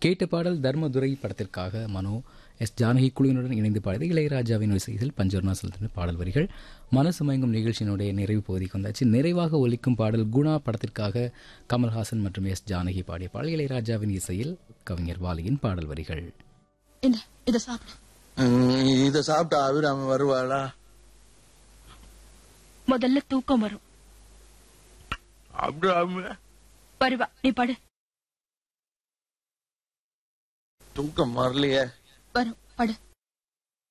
கேட்ட பாடல் தர்மதுரை படத்திற்காக மனோ எஸ் ஜானகி குழுவினுடன் இணைந்து பாடியது இளையராஜாவின் இசையில் பஞ்சவர்ணா செலுத்தின பாடல் வரிகள் மனசு மயங்கும் நிகழ்ச்சியினுடைய நிறைவு பகுதிக்கு வந்தாச்சு நிறைவாக ஒலிக்கும் பாடல் குணா படத்திற்காக கமல்ஹாசன் மற்றும் எஸ் ஜானகி பாடிய பாடல் இளையராஜாவின் இசையில் கவிஞர் வாலியின் பாடல் வரிகள் இந்த இத சாப்பிடு ம், இத சாப்பிட்டா அபிராமி வருவாளா முதல்ல தூக்கம் வரும் அபிராமி வருவா நீ படு தூக்கம் வரலையே வரும் படு